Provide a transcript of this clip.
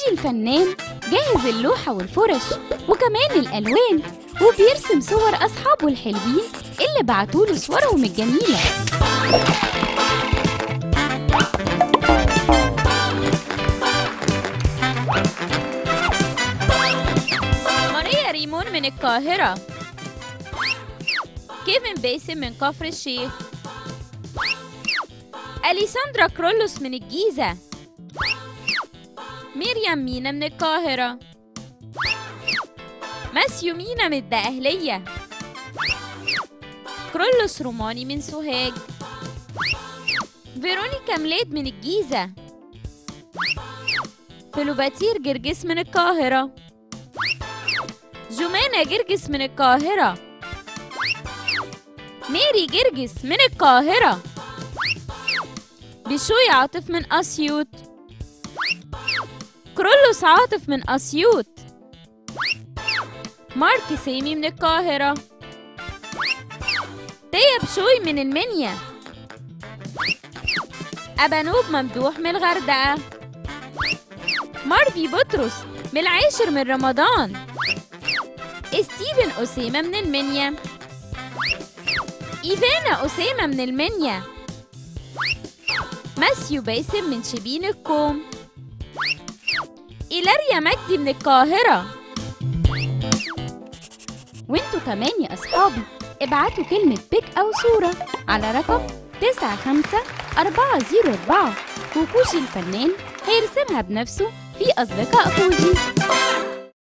الفنان جاهز اللوحة والفرش وكمان الألوان وبيرسم صور أصحابه الحلوين اللي بعتوله صورهم الجميلة ماريا ريمون من القاهرة كيفن باسم من كفر الشيخ أليساندرا كرولوس من الجيزة مريم مينا من القاهرة ماسيو مينا من الدقهلية كرولوس روماني من سوهاج فيرونيكا ميلاد من الجيزة فلوباتير جرجس من القاهرة جمانة جرجس من القاهرة ميري جرجس من القاهرة بشوي عاطف من أسيوط كرولوس عاطف من أسيوط مارك سامي من القاهرة تيا بشوي من المنيا أبانوب ممدوح من الغردقة مارفي بطرس من العاشر من رمضان ستيفن أسامة من المنيا إيفانا أسامة من المنيا ماسيو باسم من شبين الكوم إيلاريا مجدي من القاهرة وانتوا كمان يا أصحابي ابعتوا كلمة بيك أو صورة على رقم 95404 وكوشي الفنان هيرسمها بنفسه في أصدقاء كوجي